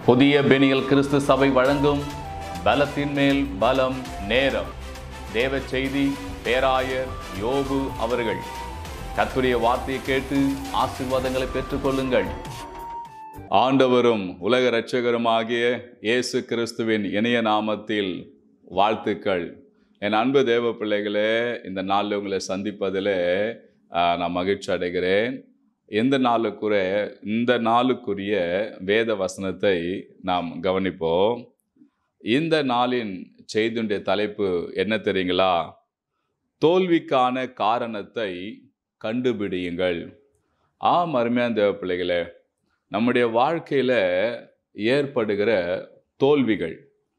புதிய பெனியல் கிறிஸ்து சபை வழங்கும் பலத்தின் மேல் பலம் நேரம் தேவ செய்தி பேராயர் யோபு அவர்கள் கர்த்தருடைய வார்த்தையை கேட்டு ஆசீர்வாதங்களை பெற்றுக்கொள்ளுங்கள் ஆண்டவரும் உலக இரட்சகருமாகிய இயேசு கிறிஸ்துவின் இணைய நாமத்தில் வாழ்த்துக்கள் என் அன்பு தேவ பிள்ளைகளே இந்த நாளில் உங்களை சந்திப்பதில் ஆஹ், நான் மகிழ்ச்சி அடைகிறேன் இந்த நாளுக்குற இந்த நாளுக்குரிய வேத வசனத்தை நாம் கவனிப்போம் இந்த நாளின் செய்தியுடைய தலைப்பு என்ன தெரியுங்களா தோல்விக்கான காரணத்தை கண்டுபிடியுங்கள் ஆம் அருமையான தேவ பிள்ளைகளே நம்முடைய வாழ்க்கையில் ஏற்படுகிற தோல்விகள்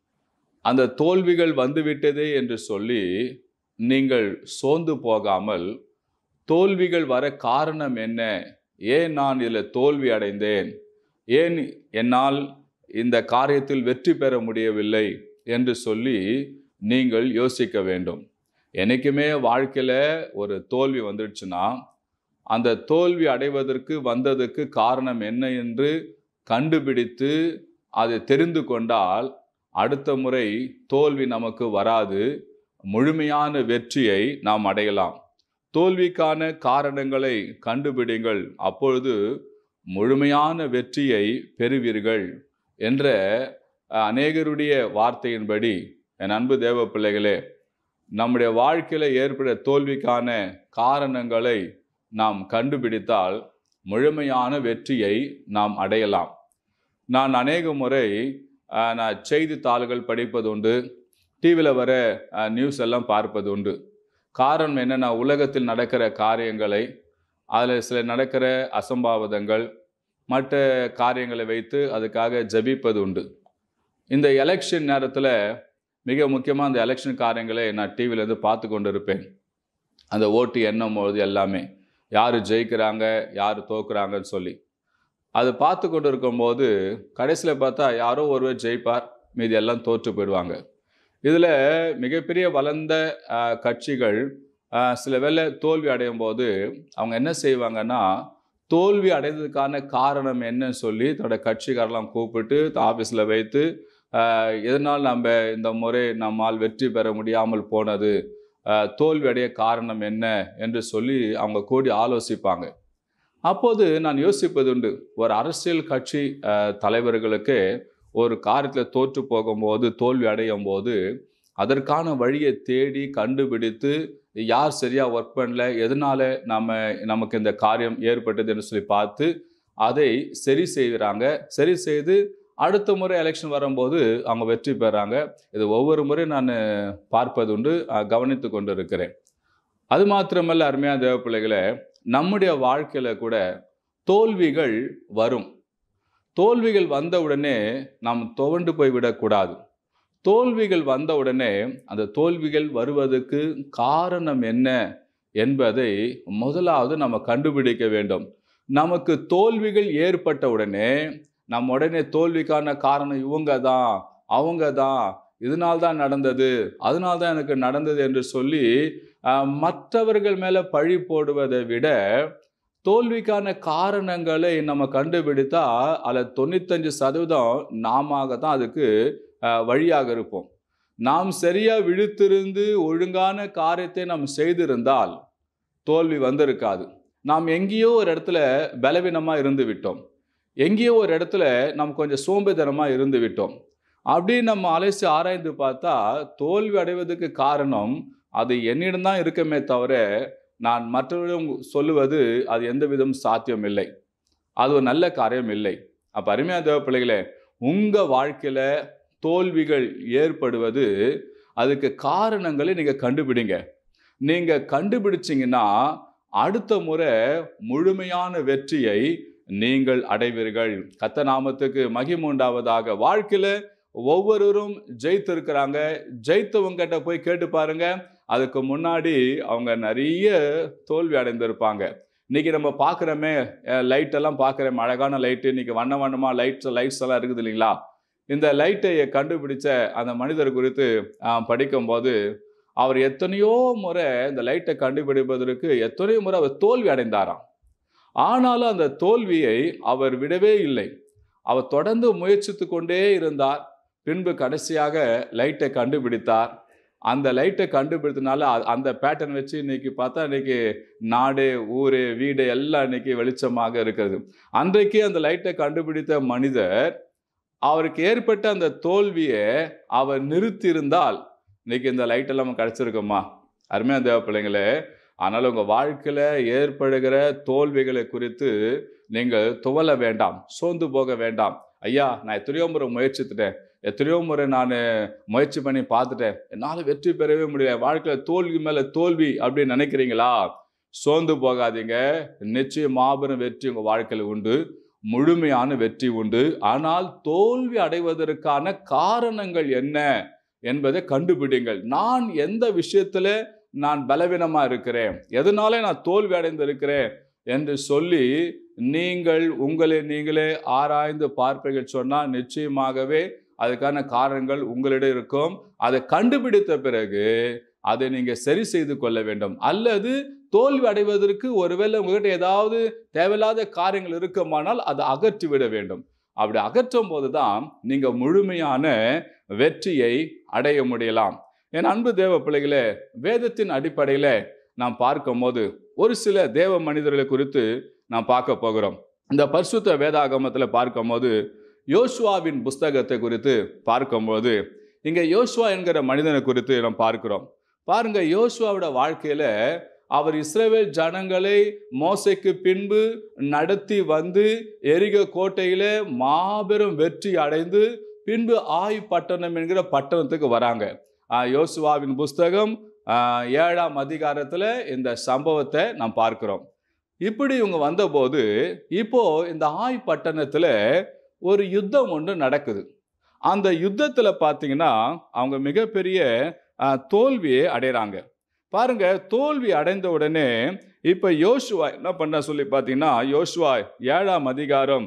அந்த தோல்விகள் வந்துவிட்டதே என்று சொல்லி நீங்கள் சோர்ந்து போகாமல் தோல்விகள் வர காரணம் என்ன ஏன் நான் இதில் தோல்வி அடைந்தேன் ஏன் என்னால் இந்த காரியத்தில் வெற்றி பெற முடியவில்லை என்று சொல்லி நீங்கள் யோசிக்க வேண்டும் என்னைக்குமே வாழ்க்கையில் ஒரு தோல்வி வந்துடுச்சுன்னா அந்த தோல்வி அடைவதற்கு வந்ததுக்கு காரணம் என்ன என்று கண்டுபிடித்து அதை தெரிந்து கொண்டால் அடுத்த முறை தோல்வி நமக்கு வராது முழுமையான வெற்றியை நாம் அடையலாம் தோல்விக்கான காரணங்களை கண்டுபிடிங்கள் அப்பொழுது முழுமையான வெற்றியை பெறுவீர்கள் என்ற அஹ், அநேகருடைய வார்த்தையின்படி என் அன்பு தேவ பிள்ளைகளே நம்முடைய வாழ்க்கையில் ஏற்பட தோல்விக்கான காரணங்களை நாம் கண்டுபிடித்தால் முழுமையான வெற்றியை நாம் அடையலாம் நான் அநேக முறை அஹ், நான் செய்தித்தாள்கள் படிப்பது உண்டு டிவியில் வர அஹ், நியூஸ் எல்லாம் பார்ப்பது உண்டு காரணம் என்னென்னா உலகத்தில் நடக்கிற காரியங்களை அதில் சில நடக்கிற அசம்பாவிதங்கள் மற்ற காரியங்களை வைத்து அதுக்காக ஜெபிப்பது உண்டு இந்த எலெக்ஷன் நேரத்தில் மிக முக்கியமாக அந்த எலெக்ஷன் காரியங்களை நான் டிவிலேருந்து பார்த்து கொண்டு இருப்பேன் அந்த ஓட்டு எண்ணும் பொழுது எல்லாமே யார் ஜெயிக்கிறாங்க யார் தோக்குறாங்கன்னு சொல்லி அது பார்த்து கொண்டு இருக்கும்போது கடைசியில் பார்த்தா யாரோ ஒருவர் ஜெயிப்பார் மீதி எல்லாம் தோற்று போயிடுவாங்க இதில் மிகப்பெரிய வளர்ந்த ஆஹ், கட்சிகள் ஆஹ், சில வேளை தோல்வி அடையும் போது அவங்க என்ன செய்வாங்கன்னா தோல்வி அடைந்ததுக்கான காரணம் என்னன்னு சொல்லி தன்னோட கட்சிக்காரெல்லாம் கூப்பிட்டு ஆஃபீஸில் வைத்து ஆஹ், எதனால் நம்ம இந்த முறை நம்மால் வெற்றி பெற முடியாமல் போனது ஆஹ், தோல்வி அடைய காரணம் என்ன என்று சொல்லி அவங்க கூடி ஆலோசிப்பாங்க அப்போது நான் யோசிப்பது உண்டு ஒரு அரசியல் கட்சி ஆஹ், தலைவர்களுக்கு ஒரு காரியத்தில் தோற்று போகும்போது தோல்வி அடையும் போது அதற்கான வழியை தேடி கண்டுபிடித்து யார் சரியாக ஒர்க் பண்ணல எதனால நம்ம நமக்கு இந்த காரியம் ஏற்பட்டது என்று சொல்லி பார்த்து அதை சரி செய்கிறாங்க சரி செய்து அடுத்த முறை எலெக்ஷன் வரும்போது அவங்க வெற்றி பெறாங்க இது ஒவ்வொரு முறை நான் பார்ப்பது உண்டு அஹ், கவனித்து கொண்டு இருக்கிறேன் அது மாத்திரமல்ல அருமையான தேவ பிள்ளைகளே நம்முடைய வாழ்க்கையில் கூட தோல்விகள் வரும் தோல்விகள் வந்தவுடனே நாம் துவண்டு போய் விடக்கூடாது தோல்விகள் வந்தவுடனே அந்த தோல்விகள் வருவதற்கு காரணம் என்ன என்பதை முதலாவது நம்ம கண்டுபிடிக்க வேண்டும் நமக்கு தோல்விகள் ஏற்பட்ட உடனே நம்ம உடனே தோல்விக்கான காரணம் இவங்க தான் அவங்க தான் இதனால் தான் நடந்தது அதனால தான் எனக்கு நடந்தது என்று சொல்லி ஆஹ், மற்றவர்கள் மேலே பழி போடுவதை விட தோல்விக்கான காரணங்களை நம்ம கண்டுபிடித்தா அதில் தொண்ணூத்தஞ்சு சதவீதம் நாம தான் அதுக்கு அஹ், வழியாக இருப்போம் நாம் சரியா விழித்திருந்து ஒழுங்கான காரியத்தை நாம் செய்திருந்தால் தோல்வி வந்திருக்காது நாம் எங்கேயோ ஒரு இடத்துல பலவீனமாக இருந்து விட்டோம் எங்கேயோ ஒரு இடத்துல நாம் கொஞ்சம் சோம்பேறித்தனமாக இருந்து விட்டோம் அப்படி நம்ம அலைசி ஆராய்ந்து பார்த்தா தோல்வி அடைவதற்கு காரணம் அது என்னிடம் தான் இருக்கமே தவிர நான் மற்றவரிடம் சொல்லுவது அது எந்த விதம் சாத்தியம் இல்லை அது ஒரு நல்ல காரியம் இல்லை அப்போ அருமையான தேவ பிள்ளைகளே உங்கள் வாழ்க்கையில் தோல்விகள் ஏற்படுவது அதுக்கு காரணங்களை நீங்கள் கண்டுபிடிங்க நீங்கள் கண்டுபிடிச்சிங்கன்னா அடுத்த முறை முழுமையான வெற்றியை நீங்கள் அடைவீர்கள் கத்த நாமத்துக்கு மகிமை உண்டாவதாக வாழ்க்கையில் ஒவ்வொருவரும் ஜெயித்திருக்கிறாங்க ஜெயித்தவங்கிட்ட போய் கேட்டு பாருங்க அதுக்கு முன்னாடி அவங்க நிறைய தோல்வி அடைந்திருப்பாங்க இன்னைக்கு நம்ம பார்க்குறோமே லைட் எல்லாம் பார்க்குறோம் அழகான லைட்டு இன்னைக்கு வண்ண வண்ணமாக லைட்ஸ் லைட்ஸ் எல்லாம் இருக்குது இல்லைங்களா இந்த லைட்டை கண்டுபிடிச்ச அந்த மனிதர் குறித்து ஆஹ், படிக்கும்போது அவர் எத்தனையோ முறை இந்த லைட்டை கண்டுபிடிப்பதற்கு எத்தனையோ முறை அவர் தோல்வி அடைந்தாராம் ஆனாலும் அந்த தோல்வியை அவர் விடவே இல்லை அவர் தொடர்ந்து முயற்சித்து கொண்டே இருந்தார் பின்பு கடைசியாக லைட்டை கண்டுபிடித்தார் அந்த லைட்டை கண்டுபிடித்தனால அ- அந்த பேட்டர்ன் வச்சு இன்னைக்கு பார்த்தா இன்னைக்கு நாடு ஊர் வீடு எல்லாம் இன்னைக்கு வெளிச்சமாக இருக்கிறது அன்றைக்கு அந்த லைட்டை கண்டுபிடித்த மனிதர் அவருக்கு ஏற்பட்ட அந்த தோல்வியை அவர் நிறுத்தியிருந்தால் இன்னைக்கு இந்த லைட் எல்லாம் கிடைச்சிருக்குமா அருமையான தேவ பிள்ளைங்களே ஆனால் உங்கள் வாழ்க்கையில் ஏற்படுகிற தோல்விகளை குறித்து நீங்கள் துவல வேண்டாம் சோர்ந்து போக வேண்டாம் ஐயா நான் எத்தனையோ முறை முயற்சித்துட்டேன் எத்தனையோ முறை நான் முயற்சி பண்ணி பார்த்துட்டேன் என்னால் வெற்றி பெறவே முடியல வாழ்க்கையில் தோல்வி மேலே தோல்வி அப்படின்னு நினைக்கிறீங்களா சோர்ந்து போகாதீங்க நிச்சயம் மாபெரும் வெற்றி உங்கள் வாழ்க்கையில் உண்டு முழுமையான வெற்றி உண்டு ஆனால் தோல்வி அடைவதற்கான காரணங்கள் என்ன என்பதை கண்டுபிடிங்கள் நான் எந்த விஷயத்துல நான் பலவீனமா இருக்கிறேன் எதனால நான் தோல்வி அடைந்திருக்கிறேன் என்று சொல்லி நீங்கள் உங்களை நீங்களே ஆராய்ந்து பார்ப்பீர்கள் சொன்னால் நிச்சயமாகவே அதுக்கான காரணங்கள் உங்களிடம் இருக்கும் அதை கண்டுபிடித்த பிறகு அதை நீங்க சரி செய்து கொள்ள வேண்டும் அல்லது தோல்வி அடைவதற்கு ஒருவேளை உங்ககிட்ட ஏதாவது தேவையில்லாத காரியங்கள் இருக்குமானால் அதை அகற்றி விட வேண்டும் அப்படி அகற்றும் போதுதான் நீங்க முழுமையான வெற்றியை அடைய முடியலாம் என் அன்பு தேவ பிள்ளைகளே வேதத்தின் அடிப்படையில நாம் பார்க்கும்போது ஒரு சில தேவ மனிதர்களை குறித்து நாம் பார்க்க போகிறோம் இந்த பரிசுத்த வேதாகமத்துல பார்க்கும்போது யோசுவாவின் புஸ்தகத்தை குறித்து பார்க்கும்போது இங்க யோசுவா என்கிற மனிதனை குறித்து நாம் பார்க்கிறோம் பாருங்க யோசுவாவோட வாழ்க்கையில அவர் இஸ்ரவேல் ஜனங்களை மோசைக்கு பின்பு நடத்தி வந்து எரிக கோட்டையில மாபெரும் வெற்றி அடைந்து பின்பு ஆய் பட்டணம் என்கிற பட்டணத்துக்கு வராங்க ஆஹ் யோசுவாவின் புஸ்தகம் ஆஹ் ஏழாம் அதிகாரத்துல இந்த சம்பவத்தை நாம் பார்க்கிறோம் இப்படி இவங்க வந்தபோது இப்போ இந்த ஆய் பட்டணத்துல ஒரு யுத்தம் ஒன்று நடக்குது அந்த யுத்தத்துல பார்த்தீங்கன்னா அவங்க மிகப்பெரிய ஆஹ், தோல்வியை அடைகிறாங்க பாருங்க தோல்வி அடைந்த உடனே இப்ப யோசுவா என்ன பண்ண சொல்லி பார்த்தீங்கன்னா யோசுவா ஏழாம் அதிகாரம்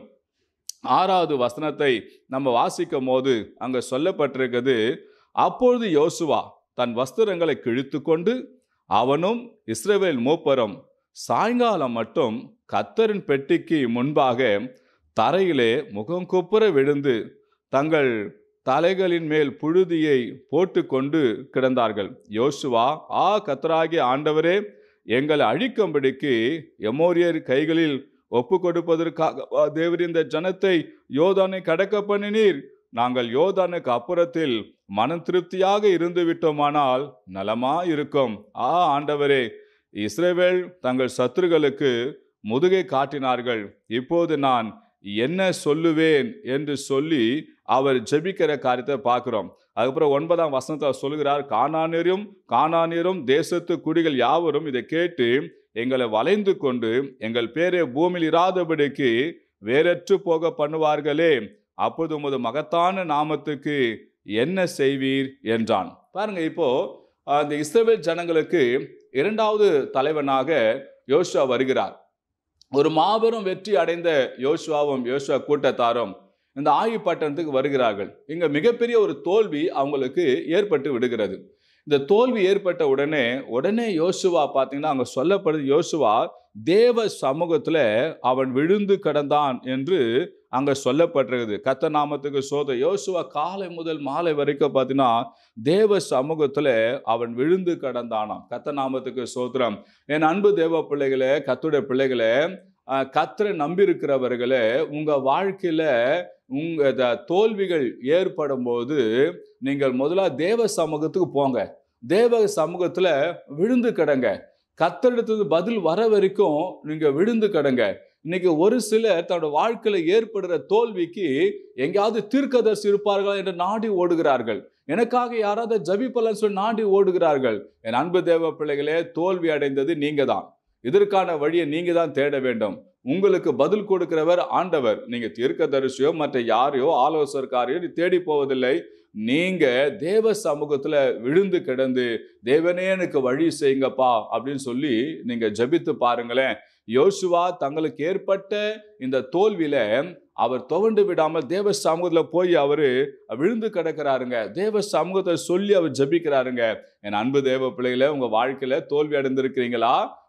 ஆறாவது வசனத்தை நம்ம வாசிக்கும் போது அங்க சொல்லப்பட்டிருக்கிறது அப்பொழுது யோசுவா தன் வஸ்திரங்களை கிழித்து கொண்டு அவனும் இஸ்ரவேல் மூப்பரும் சாயங்காலம் மட்டும் கத்தரின் பெட்டிக்கு முன்பாக தரையிலே முகம் குப்புற விழுந்து தங்கள் தலைகளின் மேல் புழுதியை போட்டுக்கொண்டு கிடந்தார்கள் யோசுவா ஆ கத்தராகிய ஆண்டவரே எங்களை அழிக்கும்படிக்கு எமோரியர் கைகளில் ஒப்பு கொடுப்பதற்காக தேவர் இந்த ஜனத்தை யோதானை கடக்க பண்ணினீர் நாங்கள் யோதானுக்கு அப்புறத்தில் மனம் திருப்தியாக இருந்து விட்டோமானால் நலமா இருக்கும் ஆ ஆண்டவரே இஸ்ரவேல் தங்கள் சத்துருகளுக்கு முதுகை காட்டினார்கள் இப்போது நான் என்ன சொல்லுவேன் என்று சொல்லி அவர் ஜெபிக்கிற காரியத்தை பார்க்கிறோம் அதுக்கப்புறம் ஒன்பதாம் வசனத்தை சொல்லுகிறார் காணானியரும் காணானியரும் தேசத்து குடிகள் யாவரும் இதை கேட்டு எங்களை வளைந்து கொண்டு எங்கள் பேரை பூமியில் இராதபடிக்கு வேறற்று போக பண்ணுவார்களே அப்போது உமது மகத்தான நாமத்துக்கு என்ன செய்வீர் என்றான் பாருங்க இப்போ அந்த இஸ்ரவேல் ஜனங்களுக்கு இரண்டாவது தலைவனாக யோசுவா வருகிறார் ஒரு மாபெரும் வெற்றி அடைந்த யோசுவாவும் யோசுவா கூட்டத்தாரும் இந்த ஆயு பட்டணத்துக்கு வருகிறார்கள் இங்க மிகப்பெரிய ஒரு தோல்வி அவங்களுக்கு ஏற்பட்டு விடுகிறது இந்த தோல்வி ஏற்பட்ட உடனே உடனே யோசுவா பார்த்தீங்கன்னா அங்க சொல்லப்படுது யோசுவா தேவ சமூகத்துல அவன் விழுந்து கிடந்தான் என்று அங்க சொல்லப்பட்டிருக்குது கத்த நாமத்துக்கு சோத யோசுவா காலை முதல் மாலை வரைக்கும் பார்த்தீங்கன்னா தேவ சமூகத்துல அவன் விழுந்து கிடந்தானாம் கத்த நாமத்துக்கு சோத்திரம் என் அன்பு தேவ பிள்ளைகளே கத்துடைய பிள்ளைகளே அஹ், கத்தரை நம்பியிருக்கிறவர்களே உங்க வாழ்க்கையில உங்க த- தோல்விகள் ஏற்படும் போது நீங்கள் முதல்ல தேவ சமூகத்துக்கு போங்க தேவ சமூகத்துல விழுந்து கிடங்க கத்தரிடத்து பதில் வர வரைக்கும் நீங்க விழுந்து கிடங்க இன்னைக்கு ஒரு சிலர் தன்னோட வாழ்க்கையில ஏற்படுற தோல்விக்கு எங்கேயாவது தீர்க்கதரிசி இருப்பார்களா என்று நாடி ஓடுகிறார்கள் எனக்காக யாராவது ஜபிப்பலன் சொல்லி நாடி ஓடுகிறார்கள் என் அன்பு தேவ பிள்ளைகளே தோல்வி அடைந்தது நீங்க தான் இதற்கான வழியை நீங்க தான் தேட வேண்டும் உங்களுக்கு பதில் கொடுக்கிறவர் ஆண்டவர் நீங்க தீர்க்கதரிசியோ மற்ற யாரையோ ஆலோசகர்காரையோ நீ தேடி போவதில்லை நீங்க தேவ சமூகத்துல விழுந்து கிடந்து தேவனே எனக்கு வழி செய்யுங்கப்பா அப்படின்னு சொல்லி நீங்க ஜெபித்து பாருங்களேன் யோசுவா தங்களுக்கு ஏற்பட்ட இந்த தோல்வியில அவர் துவண்டு விடாமல் தேவ சமூகத்துல போய் அவரு விழுந்து கிடக்கிறாருங்க தேவ சமூகத்தை சொல்லி அவர் ஜெபிக்கிறாருங்க என் அன்பு தேவ பிள்ளைகளே உங்க வாழ்க்கையில தோல்வி அடைந்திருக்கிறீங்களா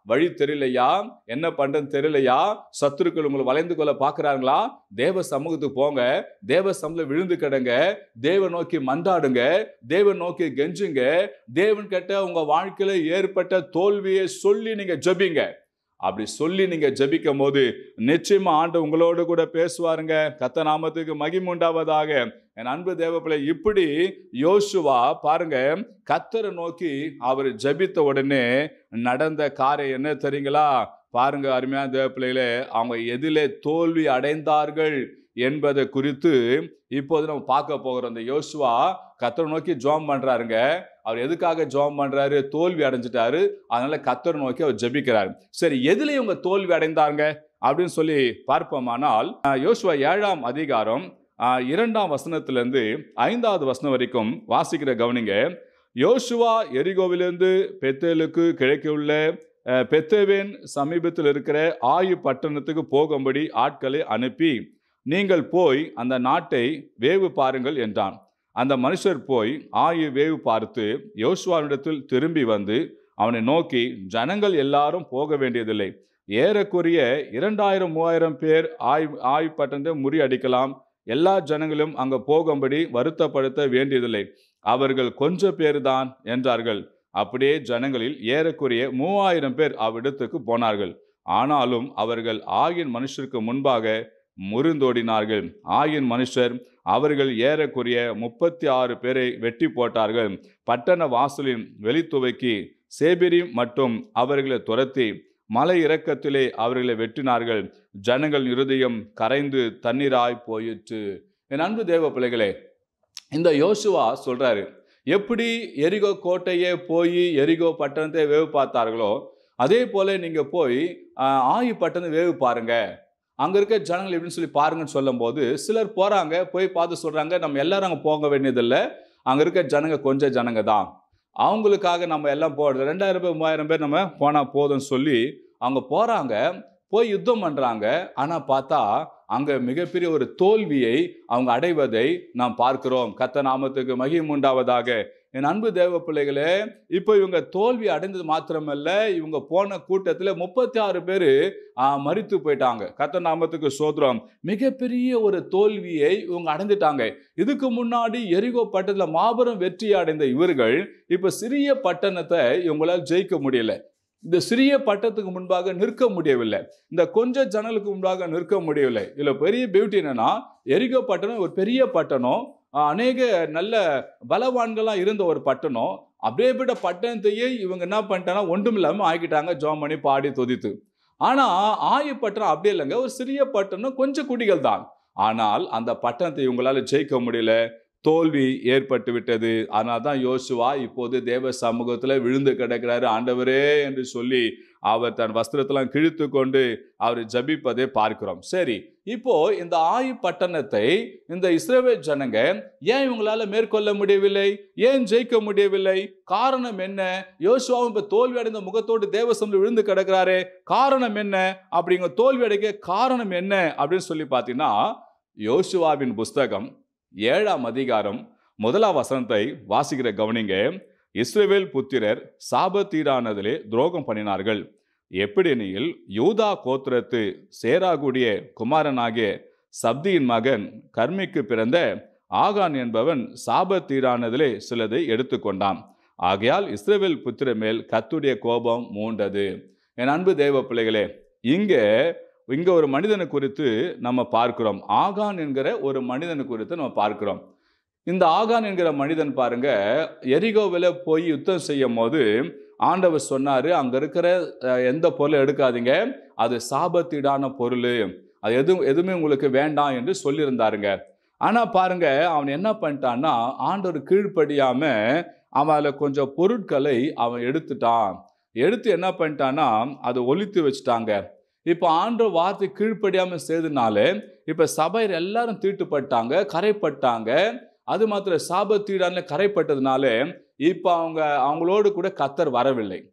வழி தெரியலையா என்ன பண்றதுன்னு தெரியலையா சத்துருக்கள் உங்களை வளைந்து கொள்ள பாக்குறாங்களா தேவ சமூகத்துக்கு போங்க தேவ சமூகத்துல விழுந்து கிடங்க தேவ நோக்கி மன்றாடுங்க தேவன் நோக்கி கெஞ்சுங்க தேவன் கிட்ட உங்க வாழ்க்கையில ஏற்பட்ட தோல்வியை சொல்லி நீங்க ஜெபிங்க அப்படி சொல்லி நீங்க ஜெபிக்கும் போது நிச்சயமா ஆண்டு உங்களோடு கூட பேசுவாருங்க கத்த நாமத்துக்கு மகிமை உண்டாவதாக என் அன்பு தேவப்பிள்ளை இப்படி யோசுவா பாருங்க கத்தரை நோக்கி அவர் ஜெபித்த உடனே நடந்த காரியம் என்ன தெரியுங்களா பாருங்க அருமையான தேவப்பிள்ளைகளே அவங்க எதிலே தோல்வி அடைந்தார்கள் என்பதை குறித்து இப்போது நம்ம பார்க்க போகிறோம் இந்த யோசுவா கத்தரை நோக்கி ஜோம் பண்றாருங்க அவர் எதுக்காக ஜோம் பண்றாரு தோல்வி அடைஞ்சிட்டாரு அதனால கத்தரை நோக்கி அவர் ஜெபிக்கிறாரு சரி எதுல இவங்க தோல்வி அடைந்தாங்க அப்படின்னு சொல்லி பார்ப்போமானால் ஆஹ், யோசுவா ஏழாம் அதிகாரம் ஆஹ், இரண்டாம் வசனத்திலிருந்து ஐந்தாவது வசனம் வரைக்கும் வாசிக்கிற கவனிங்க யோசுவா எரிகோவிலிருந்து பெத்தேலுக்கு கிழக்கே உள்ள அஹ், பெத்தேவேன் சமீபத்தில் இருக்கிற ஆயு பட்டணத்துக்கு போகும்படி ஆட்களை அனுப்பி நீங்கள் போய் அந்த நாட்டை வேவு பாருங்கள் என்றான் அந்த மனுஷர் போய் ஆயு வேவு பார்த்து யோசுவாவிடத்தில் திரும்பி வந்து அவனை நோக்கி ஜனங்கள் எல்லாரும் போக வேண்டியதில்லை ஏறக்குறைய இரண்டாயிரம் மூவாயிரம் பேர் ஆய் ஆய் பட்டணத்தை முறியடிக்கலாம் எல்லா ஜனங்களும் அங்கே போகும்படி வருத்தப்படுத்த வேண்டியதில்லை அவர்கள் கொஞ்ச பேர் தான் என்றார்கள் அப்படியே ஜனங்களில் ஏறக்குறைய மூவாயிரம் பேர் அவ்விடத்துக்கு போனார்கள் ஆனாலும் அவர்கள் ஆயின் மனுஷருக்கு முன்பாக முறிந்தோடினார்கள் ஆயின் மனுஷர் அவர்கள் ஏறக்குறைய முப்பத்தி ஆறு பேரை வெட்டி போட்டார்கள் பட்டண வாசலின் வெளித்துவைக்கு சேபிரி மற்றும் அவர்களை துரத்தி மலை இறக்கத்திலே அவர்களை வெட்டினார்கள் ஜனங்கள் இருதயம் கரைந்து தண்ணீராய் போயிற்று என் அன்பு தேவ பிள்ளைகளே இந்த யோசுவா சொல்றாரு எப்படி எரிகோ கோட்டையே போய் எரிகோ பட்டணத்தை வேவு பார்த்தார்களோ அதே போல நீங்க போய் ஆஹ், ஆயி பட்டணத்தை வேவு பாருங்க அங்க இருக்க ஜனங்கள் எப்படின்னு சொல்லி பாருங்கன்னு சொல்லும்போது சிலர் போறாங்க போய் பார்த்து சொல்றாங்க நம்ம எல்லாரும் அங்க போக வேண்டியதில்லை அங்க இருக்க ஜனங்க கொஞ்சம் ஜனங்க தான் அவங்களுக்காக நம்ம எல்லாம் போடுறது ரெண்டாயிரம் பேர் மூவாயிரம் பேர் நம்ம போனா போதும்னு சொல்லி அவங்க போறாங்க போய் யுத்தம் பண்றாங்க ஆனா பார்த்தா அங்க மிகப்பெரிய ஒரு தோல்வியை அவங்க அடைவதை நாம் பார்க்கிறோம் கத்த நாமத்துக்கு மகிம் உண்டாவதாக என் அன்பு தேவ பிள்ளைகளே இப்போ இவங்க தோல்வி அடைந்தது மாத்திரமல்ல இவங்க போன கூட்டத்துல முப்பத்தி ஆறு பேர் மறித்து போயிட்டாங்க கத்த நாமத்துக்கு சோதரம் மிகப்பெரிய ஒரு தோல்வியை இவங்க அடைந்துட்டாங்க இதுக்கு முன்னாடி எரிகோ பட்டணத்துல மாபெரும் வெற்றி அடைந்த இவர்கள் இப்ப சிறிய பட்டணத்தை இவங்களால் ஜெயிக்க முடியல இந்த சிறிய பட்டத்துக்கு முன்பாக நிற்க முடியவில்லை இந்த கொஞ்ச ஜன்னலுக்கு முன்பாக நிற்க முடியவில்லை இதுல பெரிய பியூட்டி என்னன்னா எரிகோ பட்டணம் ஒரு பெரிய பட்டணம் ஆஹ் அநேக நல்ல பலவான்கள்லாம் இருந்த ஒரு பட்டணம் அப்படியேப்பட்ட பட்டணத்தையே இவங்க என்ன பண்ணிட்டாங்கன்னா ஒன்றும் இல்லாமல் ஆக்கிட்டாங்க ஜோம் பண்ணி பாடி துதித்து ஆனா ஆயு பட்டணம் அப்படி இல்லைங்க ஒரு சிறிய பட்டணம் கொஞ்சம் குடிகள் தான் ஆனால் அந்த பட்டணத்தை இவங்களால ஜெயிக்க முடியல தோல்வி ஏற்பட்டு விட்டது அதனால தான் யோசுவா இப்போது தேவ சமூகத்துல விழுந்து கிடக்கிறாரு ஆண்டவரே என்று சொல்லி அவர் தன் வஸ்திரத்தெல்லாம் கிழித்து கொண்டு அவர் ஜபிப்பதை பார்க்கிறோம் சரி இப்போ இந்த ஆயு பட்டணத்தை இந்த இஸ்ரவேல் ஜனங்க ஏன் இவங்களால மேற்கொள்ள முடியவில்லை ஏன் ஜெயிக்க முடியவில்லை காரணம் என்ன யோசுவாவும் இப்ப தோல்வி அடைந்த முகத்தோடு தேவசம்ல விழுந்து கிடக்கிறாரே காரணம் என்ன அப்படிங்க தோல்வி அடைக்க காரணம் என்ன அப்படின்னு சொல்லி பார்த்தீங்கன்னா யோசுவாவின் புஸ்தகம் ஏழாம் அதிகாரம் முதலாம் வசனத்தை வாசிக்கிற கவனிங்க இஸ்ரவேல் புத்திரர் சாபத்தீரானதிலே துரோகம் பண்ணினார்கள் எப்படியெனில் யூதா கோத்திரத்து சேராகுடிய குமாரனாகிய சப்தியின் மகன் கர்மிக்கு பிறந்த ஆகான் என்பவன் சாபத்தீரானதிலே சிலதை எடுத்துக்கொண்டான் ஆகையால் இஸ்ரவேல் புத்திர மேல் கத்துடைய கோபம் மூண்டது என் அன்பு தேவ பிள்ளைகளே இங்கே இங்க ஒரு மனிதனை குறித்து நம்ம பார்க்கிறோம் ஆகான் என்கிற ஒரு மனிதனை குறித்து நம்ம பார்க்கிறோம் இந்த ஆகான் என்கிற மனிதன் பாருங்க எரிகோவில் போய் யுத்தம் செய்யும் போது ஆண்டவர் சொன்னாரு அங்க இருக்கிற அஹ், எந்த பொருளை எடுக்காதீங்க அது சாபத்தீடான பொருள் அது எதுவும் எதுவுமே உங்களுக்கு வேண்டாம் என்று சொல்லியிருந்தாருங்க ஆனா பாருங்க அவன் என்ன பண்ணிட்டான்னா ஆண்டவர் கீழ்ப்படியாம அவன் அதில் கொஞ்சம் பொருட்களை அவன் எடுத்துட்டான் எடுத்து என்ன பண்ணிட்டான்னா அதை ஒழித்து வச்சுட்டாங்க இப்போ ஆண்டவர் வார்த்தை கீழ்ப்படியாம செய்ததுனால இப்ப சபையர் எல்லாரும் தீட்டுப்பட்டாங்க கரைப்பட்டாங்க அது மாத்திர சாபத்தீடான கரைப்பட்டதுனால இப்போ அவங்க அவங்களோடு கூட கத்தர் வரவில்லை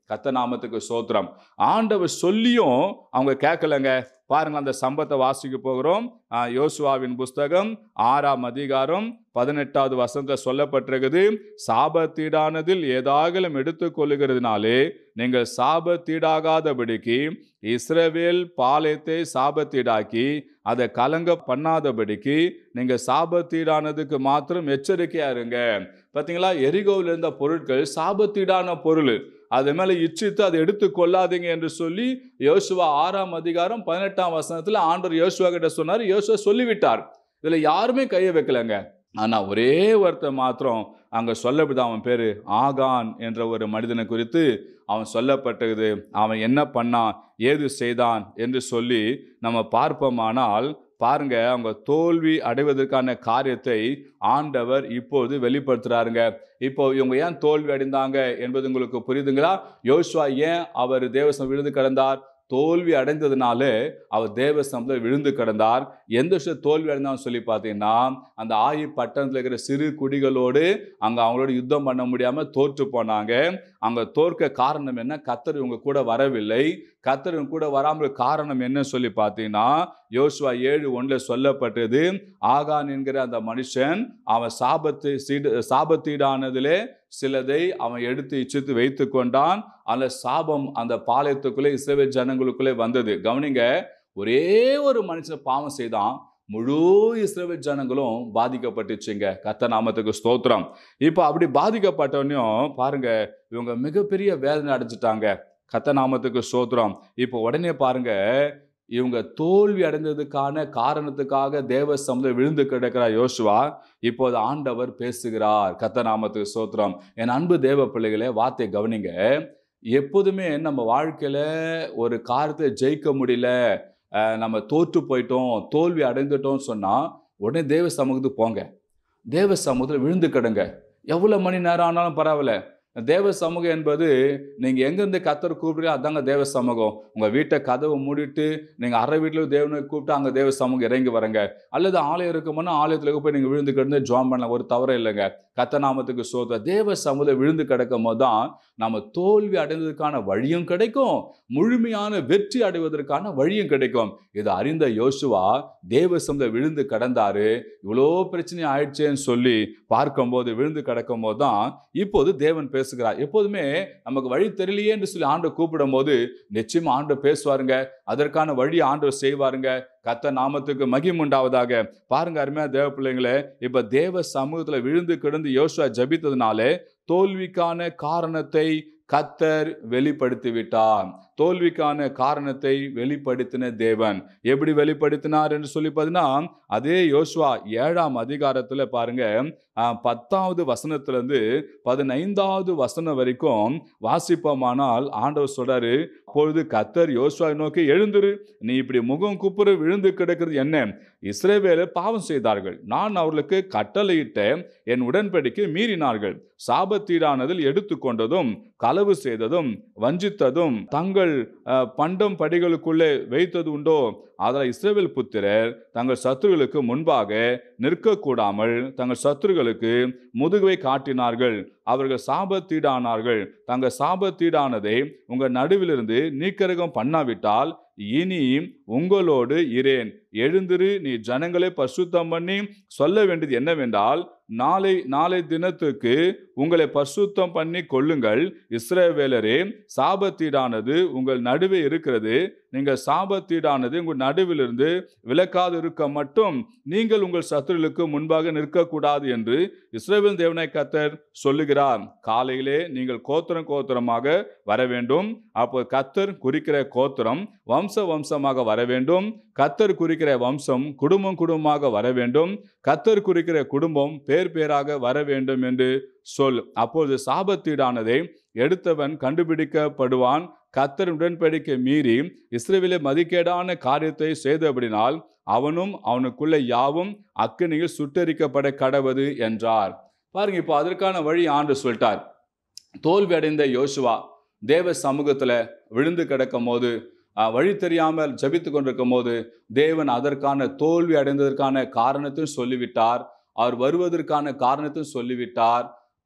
கத்த நாமத்துக்கு சோத்திரம் ஆண்டவர் சொல்லியும் அவங்க கேட்கலங்க பாருங்க அந்த சம்பத்தை வாசிக்க போகிறோம் ஆஹ், யோசுவாவின் புஸ்தகம் ஆறாம் அதிகாரம் பதினெட்டாவது வசனத்தை சொல்லப்பட்டிருக்குது சாபத்தீடானதில் ஏதாகலும் எடுத்துக்கொள்ளுகிறதுனாலே நீங்கள் சாபத்தீடாகாதபடிக்கு இஸ்ரவேல் பாளையத்தை சாபத்தீடாக்கி அதை கலங்க பண்ணாதபடிக்கு நீங்க சாபத்தீடானதுக்கு மாத்திரம் எச்சரிக்கையா இருங்க பாத்தீங்களா எரிகோவில் இருந்த பொருட்கள் சாபத்தீடான பொருள் அது மேல இச்சித்து அதை எடுத்து கொள்ளாதீங்க என்று சொல்லி யோசுவா ஆறாம் அதிகாரம் பதினெட்டாம் வசனத்துல ஆண்டவர் யோசுவா கிட்ட சொன்னார் யோசுவா சொல்லிவிட்டார் இதுல யாருமே கையை வைக்கலங்க ஆனா ஒரே ஒருத்தர் மாத்திரம் அங்க சொல்லப்படுது அவன் பேரு ஆகான் என்ற ஒரு மனிதனை குறித்து அவன் சொல்லப்பட்டது அவன் என்ன பண்ணான் ஏது செய்தான் என்று சொல்லி நம்ம பார்ப்போமானால் பாருங்க அவங்க தோல்வி அடைவதற்கான காரியத்தை ஆண்டவர் இப்போது வெளிப்படுத்துறாருங்க இப்போ இவங்க ஏன் தோல்வி அடைந்தாங்க என்பது உங்களுக்கு புரியுதுங்களா யோசுவா ஏன் அவர் தேவசம் விழுந்து கிடந்தார் தோல்வி அடைந்ததுனால அவர் தேவசமத்தில் விழுந்து கிடந்தார் எந்த விஷயம் தோல்வி அடைந்தான்னு சொல்லி பார்த்தீங்கன்னா அந்த ஆயி பட்டணத்தில் இருக்கிற சிறு குடிகளோடு அங்கே அவங்களோட யுத்தம் பண்ண முடியாமல் தோற்று போனாங்க அங்கே தோற்க காரணம் என்ன கத்தர் இவங்க கூட வரவில்லை கத்தர் இவங்க கூட வராமல் காரணம் என்ன சொல்லி பார்த்தீங்கன்னா யோசுவா ஏழு ஒன்றில் சொல்லப்பட்டது ஆகான் என்கிற அந்த மனுஷன் அவன் சாபத்து சீடு சாபத்தீடானதிலே சிலதை அவன் எடுத்து இச்சித்து வைத்து கொண்டான் அந்த சாபம் அந்த பாளையத்துக்குள்ளே இஸ்ரவேல் ஜனங்களுக்குள்ளே வந்தது கவனிங்க ஒரே ஒரு மனுஷன் பாவம் செய்தான் முழு இஸ்ரவேல் ஜனங்களும் பாதிக்கப்பட்டுச்சுங்க கத்த நாமத்துக்கு ஸ்தோத்திரம் இப்போ அப்படி பாதிக்கப்பட்டவனையும் பாருங்க இவங்க மிகப்பெரிய வேதனை அடைஞ்சிட்டாங்க கத்த நாமத்துக்கு ஸ்தோத்திரம் இப்போ உடனே பாருங்க இவங்க தோல்வி அடைந்ததுக்கான காரணத்துக்காக தேவ சமுதிரம் விழுந்து கிடக்கிற யோசுவா இப்போது ஆண்டவர் பேசுகிறார் கத்த நாமத்துக்கு ஸ்தோத்திரம் என் அன்பு தேவ பிள்ளைகளே வார்த்தை கவனிங்க எப்போதுமே நம்ம வாழ்க்கையில ஒரு காரியத்தை ஜெயிக்க முடியல அஹ் நம்ம தோற்று போயிட்டோம் தோல்வி அடைந்துட்டோம்னு சொன்னா உடனே தேவ சமூகத்துக்கு போங்க தேவ சமூகத்தில் விழுந்து கிடங்க எவ்வளோ மணி நேரம் ஆனாலும் பரவாயில்ல தேவ சமூகம் என்பது நீங்கள் எங்கேருந்து கத்தர் கூப்பிடுறீங்க அதாங்க தேவ சமூகம் உங்கள் வீட்டை கதவை மூடிட்டு நீங்கள் அரை வீட்டில் தேவனை கூப்பிட்டு அங்கே தேவ சமூகம் இறங்கி வரங்க அல்லது ஆலயம் இருக்கும்போது ஆலயத்தில் போய் நீங்கள் விழுந்து கிடந்து ஜாம் பண்ணலாம் ஒரு தவறு இல்லைங்க கத்த நாமத்துக்கு சோத்த தேவ சமூகம் விழுந்து கிடக்கும் போது தான் நம்ம தோல்வி அடைந்ததுக்கான வழியும் கிடைக்கும் முழுமையான வெற்றி அடைவதற்கான வழியும் கிடைக்கும் இதை அறிந்த யோசுவா தேவ சமூகம் விழுந்து கடந்தாரு இவ்வளோ பிரச்சனை ஆயிடுச்சேன்னு சொல்லி பார்க்கும்போது விழுந்து கிடக்கும் போது தான் இப்போது தேவன் பேசுகிறார் எப்போதுமே நமக்கு வழி தெரியலையே என்று சொல்லி ஆண்டவர் கூப்பிடும் போது நிச்சயமா ஆண்டவர் பேசுவாருங்க அதற்கான வழி ஆண்டவர் செய்வாருங்க கத்த நாமத்துக்கு மகிம் உண்டாவதாக பாருங்க அருமையா தேவ பிள்ளைங்களே இப்ப தேவ சமூகத்துல விழுந்து கிடந்து யோசுவா ஜபித்ததுனாலே தோல்விக்கான காரணத்தை கத்தர் வெளிப்படுத்தி விட்டார் தோல்விக்கான காரணத்தை வெளிப்படுத்தின தேவன் எப்படி வெளிப்படுத்தினார் என்று சொல்லி பார்த்தீங்கன்னா அதே யோசுவா ஏழாம் அதிகாரத்துல பாருங்க ஆஹ், பத்தாவது வசனத்திலிருந்து பதினைந்தாவது வசனம் வரைக்கும் வாசிப்போமானால் ஆண்டவர் சொல்றாரு அப்பொழுது கத்தர் யோசுவாவை நோக்கி எழுந்துரு நீ இப்படி முகம் குப்புற விழுந்து கிடக்கிறது என்ன இஸ்ரவேலர் பாவம் செய்தார்கள் நான் அவர்களுக்கு கட்டளையிட்ட என் உடன்படிக்கை மீறினார்கள் சாபத்தீடானதில் எடுத்துக்கொண்டதும் களவு செய்ததும் வஞ்சித்ததும் தங்கள் அஹ், பண்டம் படிகளுக்குள்ளே வைத்தது உண்டோ அதில் இஸ்ரவேல் புத்திரர் தங்கள் சத்துருகளுக்கு முன்பாக நிற்கக்கூடாமல் தங்கள் சத்துருகளுக்கு முதுகுவை காட்டினார்கள் அவர்கள் சாபத்தீடானார்கள் தங்கள் சாபத்தீடானதை உங்கள் நடுவிலிருந்து நீக்கரகம் பண்ணாவிட்டால் இனி உங்களோடு இரேன் எழுந்திரு நீ ஜனங்களை பரிசுத்தம் பண்ணி சொல்ல வேண்டியது என்னவென்றால் நாளை நாளை தினத்துக்கு உங்களை பரிசுத்தம் பண்ணி கொள்ளுங்கள் இஸ்ரவேலரே சாபத்தீடானது உங்கள் நடுவே இருக்கிறது நீங்கள் சாபத்தீடானது உங்கள் நடுவிலிருந்து விலக்காது இருக்க மட்டும் நீங்கள் உங்கள் சத்துருளுக்கு முன்பாக நிற்கக்கூடாது என்று இஸ்ரவேல் தேவனாய் கத்தர் சொல்லுகிறார் காலையிலே நீங்கள் கோத்திரம் கோத்திரமாக வர வேண்டும் அப்போ கத்தர் குறிக்கிற கோத்திரம் வம்ச வம்சமாக வர வேண்டும் கத்தர் குறிக்கிற வம்சம் குடும்பம் குடும்பமாக வர வேண்டும் கத்தர் குறிக்கிற குடும்பம் பேர் பேராக வர வேண்டும் என்று சொல் அப்பொழுது சாபத்தீடானதை எடுத்தவன் கண்டுபிடிக்கப்படுவான் கத்தர் உடன்படிக்கை மீறி இஸ்ரேவிலே மதிக்கேடான காரியத்தை செய்தபடினால் அவனும் அவனுக்குள்ள யாவும் அக்கினியில் சுட்டரிக்கப்பட கடவது என்றார் பாருங்க இப்போ அதற்கான வழி ஆண்டு சொல்லிட்டார் தோல்வி அடைந்த யோசுவா தேவ சமூகத்துல விழுந்து கிடக்கும் போது அஹ், வழி தெரியாமல் ஜபித்து கொண்டிருக்கும் போது தேவன் அதற்கான தோல்வி அடைந்ததற்கான காரணத்தையும் சொல்லிவிட்டார் அவர் வருவதற்கான காரணத்தையும் சொல்லிவிட்டார்